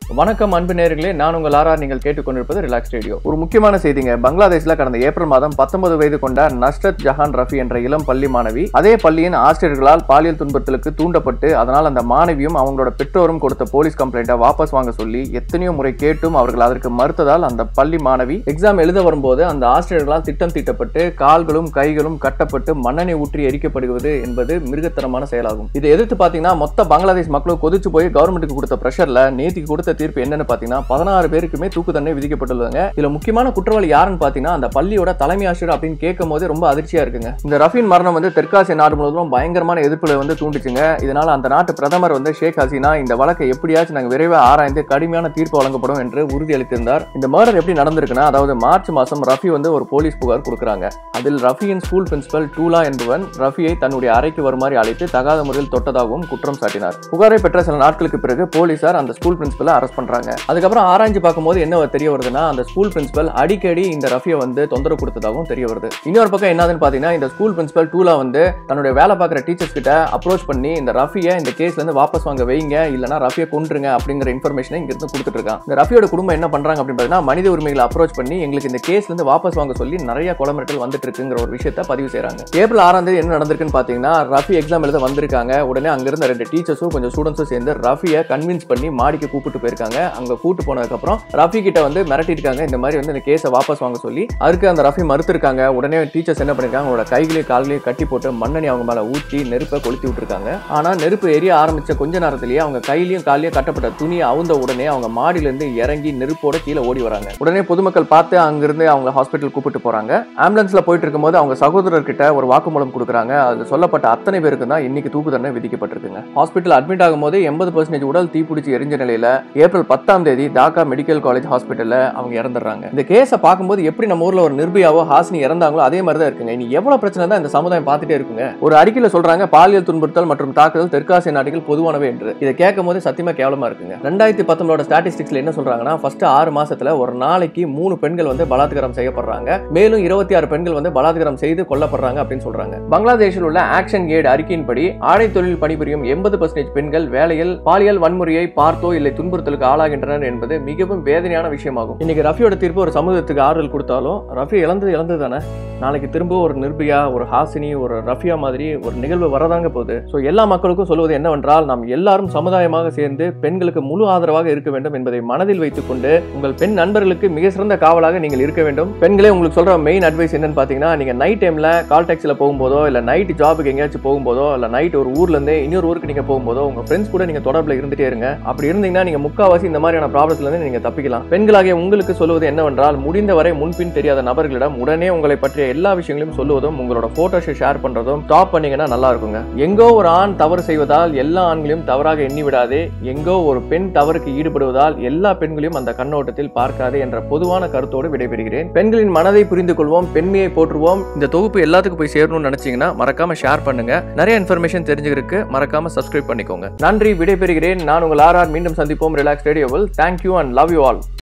வணக்கம் அன்பு நேயர்களே நான் உங்கள் ஆர்ஆர் நீங்கள் கேட்டுக்கொண்டிருப்பது ரிலாக்ஸ் ரேடியோ ஒரு முக்கியமான செய்திங்க பங்களாதேஷ்ல கடந்த ஏப்ரல் மாதம் 19 வயது கொண்ட நஸ்ரத் ஜஹான் ரஃபி என்ற இளம் பள்ளி மாணவி அதே பள்ளியின் ஆசிரியர்களால் பாலியல் துன்பத்திற்கு தூண்டப்பட்டு அதனால் அந்த மாணவியும் அவங்களோட பெற்றோரும் கொடுத்த போலீஸ் கம்ப்ளைண்ட்டை வாபஸ் வாங்க சொல்லி எத்தனையோ முறை கேட்டும் அவர்கள் அதற்கு மறுத்ததால் அந்த பள்ளி மாணவி எக்ஸாம் எழுத வரும்போது அந்த ஆசிரியர்களால் திட்டம் தீட்டப்பட்டு கால்களும் கைகளும் கட்டப்பட்டு மண்ணெண்ணெய் ஊற்றி எரிக்கப்படுவது என்பது மிருகத்தனமான செயலாகும் இதை எதிர்த்து பாத்தீங்கன்னா மொத்த பங்களாதேஷ் மக்களும் கொதிச்சு போய் கவர்மெண்ட்டுக்கு கொடுத்த பிரஷர்ல நேத்திக்கு கொடுத்த தீர்ப்பு என்னன்னு பாத்தீங்கன்னா பதினாறு பேருக்குமே தூக்கு தண்டனை விதிக்கப்பட்டுள்ளதுங்க இதுல முக்கியமான குற்றவாளி யாருன்னு பாத்தீங்கன்னா அந்த பள்ளியோட தலைமை ஆசிரியர் அப்படின்னு கேட்கும் போது ரொம்ப அதிர்ச்சியா இருக்குங்க இந்த ரஃபின் மரணம் வந்து தெற்காசிய நாடு முழுவதும் பயங்கரமான எதிர்ப்புல வந்து தூண்டுச்சுங்க இதனால அந்த நாட்டு பிரதமர் வந்து ஷேக் ஹசீனா இந்த வழக்கை எப்படியாச்சும் நாங்க விரைவாக ஆராய்ந்து கடுமையான தீர்ப்பு வழங்கப்படும் என்று உறுதியளித்திருந்தார் இந்த மர்டர் எப்படி நடந்திருக்குன்னா அதாவது மார்ச் மாசம் ரஃபி வந்து ஒரு போலீஸ் புகார் கொடுக்குறாங்க அதில் ரஃபியின் ஸ்கூல் பிரின்சிபல் டூலா என்பவன் ரஃபியை தன்னுடைய அறைக்கு வருமாறு அழைத்து தகாத முறையில் தொட்டதாகவும் குற்றம் சாட்டினார் புகாரை பெற்ற சில நாட்களுக்கு பிறகு போலீசார் அந்த ஸ்கூல் பிரின்சிபலை அரெஸ்ட் பண்றாங்க அதுக்கப்புறம் ஆராய்ஞ்சு பார்க்கும்போது என்ன தெரிய வருதுன்னா அந்த ஸ்கூல் பிரின்சிபல் அடிக்கடி இந்த ரஃபியை வந்து தொந்தரவு கொடுத்ததாகவும் தெரிய வருது இன்னொரு பக்கம் என்னதுன்னு பாத்தீங்கன்னா இந்த ஸ்கூல் பிரின்சிபல் டூலா வந்து தன்னுடைய வேலை பார்க்குற டீச்சர்ஸ் கிட்ட அப்ரோச் பண்ணி இந்த ரஃபியை இந்த கேஸ்ல இருந்து வாபஸ் வாங்க வைங்க இல்லனா ரஃபியை கொன்றுங்க அப்படிங்கிற இன்ஃபர்மேஷனை இங்க இருந்து கொடுத்துட்டு இருக்கான் இந்த ரஃபியோட குடும்பம் என்ன பண்றாங்க அப்படின்னு பார்த்தீங்கன்னா மனித உரிமைகளை அப்ரோச் பண்ணி எங்களுக்கு இந்த கேஸ்ல இருந்து வாபஸ் வாங்க சொல்லி நிறைய கொலை மிரட்டல் வந்துட்டு இருக்குங்கிற ஒரு விஷயத்தை பதிவு செய்றாங்க ஏப்ரல் ஆறாம் தேதி என்ன நடந்திருக்குன்னு பாத்தீங்கன்னா ரஃபி எக்ஸாம் எழுத வந்திருக்காங்க உடனே அங்க இருந்த ரெண்டு டீச்சர்ஸும் கொஞ்சம் ஸ்டூடெண்ட்ஸும் சேர்ந்து ரஃபியை கன்வின்ஸ் பண்ணி மாடிக்கு கூப்பிட்டு போயிருக்காங்க அங்க கூட்டு போனதுக்கப்புறம் ரஃபி கிட்ட வந்து மிரட்டிருக்காங்க இந்த மாதிரி வந்து இந்த கேஸை வாபஸ் வாங்க சொல்லி அதுக்கு அந்த ரஃபி மறுத்திருக்காங்க உடனே டீச்சர்ஸ் என்ன பண்ணிருக்காங்க அவங்களோட கைகளையும் கால்களையும் கட்டி போட்டு மண்ணெண்ணி அவங்க மேல ஊற்றி நெருப்பை கொளுத்தி விட்டுருக்காங்க ஆனா நெருப்பு எரிய ஆரம்பிச்ச கொஞ்ச நேரத்திலேயே அவங்க கையிலயும் காலையும் கட்டப்பட்ட துணியை அவுந்த உடனே அவங்க மாடியில இருந்து இறங்கி நெருப்போட கீழே ஓடி வராங்க உடனே பொதுமக்கள் பார்த்து அங்கிருந்து அவங்க ஹாஸ்பிட்டல் கூப்பிட்டு போறாங்க ஆம்புலன்ஸ்ல போயிட்டு இருக்கும்போது அவங்க சகோதரர்கிட்ட ஒரு வாக்குமூலம் கொடுக்குறாங்க அது சொல்லப்பட்ட அத்தனை பேருக்கு தான் இன்னைக்கு தூக்கு தண்டனை விதிக்கப்பட்டிருக்குங்க ஹாஸ்பிட்டல் அட்மிட் ஆகும்போது எண்பது பர்சன்டேஜ் உடல் தீப்பிடிச்சு எரிஞ்ச நிலையில ஏப்ரல் பத்தாம் தேதி டாக்கா மெடிக்கல் காலேஜ் ஹாஸ்பிட்டல்ல அவங்க இறந்துடுறாங்க இந்த கேஸை பார்க்கும்போது எப்படி நம்ம ஊர்ல ஒரு நிர்பயாவோ ஹாசினி இறந்தாங்களோ அதே மாதிரி தான் இருக்குங்க இனி எவ்வளவு பிரச்சனை தான் இந்த சமுதாயம் பார்த்துட்டே இருக்குங்க ஒரு அறிக்கையில சொல்றாங்க பாலியல் துன்புறுத்தல் மற்றும் தாக்குதல் தெற்காசிய நாடுகள் பொதுவானவை என்று இதை கேட்கும் போது சத்தியமா கேவலமா இருக்குங்க ரெண்டாயிரத்தி பத்தொன்பதோட ஸ்டாட்டிஸ்டிக்ஸ்ல என்ன சொல்றாங்கன்னா ஃபர்ஸ்ட் ஆறு மாசத்துல ஒரு நாளைக்கு மூணு பெண்கள் வந்து பலாத்காரம் செய்யப்படுறாங்க மேலும் இருபத்தி ஆறு பெண்கள் வந்து பலாத்காரம் செய்து கொல்லப்படுறாங்க அப்படின்னு சொல்றாங்க பங்களாதேஷில் உள்ள ஆக்ஷன் ஏட் அறிக்கையின்படி ஆடை தொழில் பணிபுரியும் எண்பது பர்சன்டேஜ் பெண்கள் வேலையில் பாலியல் வன்முறையை பார்த்தோ இல்லை துன்புறுத்தலுக்கு ஆளாகின்றனர் என்பது மிகவும் வேதனையான விஷயமாகும் இன்னைக்கு ரஃபியோட தீர்ப்பு ஒரு சமூகத்துக்கு ஆறுதல் கொடுத்தாலும் ரஃபி இழந்தது இழந்தது தானே நாளைக்கு திரும்ப ஒரு நிர்பயா ஒரு ஹாசினி ஒரு ரஃபியா மாதிரி ஒரு நிகழ்வு வரதாங்க போகுது ஸோ எல்லா மக்களுக்கும் சொல்வது என்னவென்றால் நாம் எல்லாரும் சமுதாயமாக சேர்ந்து பெண்களுக்கு முழு ஆதரவாக இருக்க வேண்டும் என்பதை மனதில் வைத்துக்கொண்டு உங்கள் பெண் நண்பர்களுக்கு மிக சிறந்த காவலாக நீங்கள் இருக்க வேண்டும் பெண்களே உங்களுக்கு சொல்ற மெயின் அட்வைஸ் என்னன்னு பார்த்தீங்கன்னா நீங்க நைட் டைம்ல கால் டாக்ஸில போகும்போதோ இல்ல நைட் ஜாபுக்கு எங்கேயாச்சும் போகும்போதோ இல்ல நைட் ஒரு ஊர்ல இருந்து இன்னொரு ஊருக்கு நீங்க போகும்போதோ உங்க ஃப்ரெண்ட்ஸ் கூட நீங்க தொடர்பில் இருந்துட்டே இருங்க அப்படி இருந்தீங்கன்னா நீங்க முக்காவாசி இந்த மாதிரியான ப்ராப்ளத்துல இருந்து நீங்க தப்பிக்கலாம் பெண்களாகிய உங்களுக்கு சொல்வது என்னவென்றால் முடிந்தவரை முன்பின் தெரியாத நபர்களிடம் உடனே உங்களை பற்றிய எல்லா விஷயங்களையும் சொல்லுவதும் உங்களோட போட்டோஸை ஷேர் பண்றதும் ஸ்டாப் பண்ணீங்கன்னா நல்லா இருக்குங்க எங்கோ ஒரு ஆண் தவறு செய்வதால் எல்லா ஆண்களையும் தவறாக எண்ணி விடாதே எங்கோ ஒரு பெண் தவறுக்கு ஈடுபடுவதால் எல்லா பெண்களையும் அந்த கண்ணோட்டத்தில் பார்க்காதே என்ற பொதுவான கருத்தோடு விடைபெறுகிறேன் பெண்களின் மனதை புரிந்து கொள்வோம் பெண்மையை போற்றுவோம் இந்த தொகுப்பு எல்லாத்துக்கும் போய் சேரணும்னு நினைச்சீங்கன்னா மறக்காம ஷேர் பண்ணுங்க நிறைய இன்ஃபர்மேஷன் தெரிஞ்சுக்கிறதுக்கு மறக்காம சப்ஸ்கிரைப் பண்ணிக்கோங்க நன்றி விடைபெறுகிறேன் நான் உங்கள் ஆர் ஆர் மீண்டும் சந்திப்போம் ரிலாக்ஸ் ரேடியோவில் thank you and love you all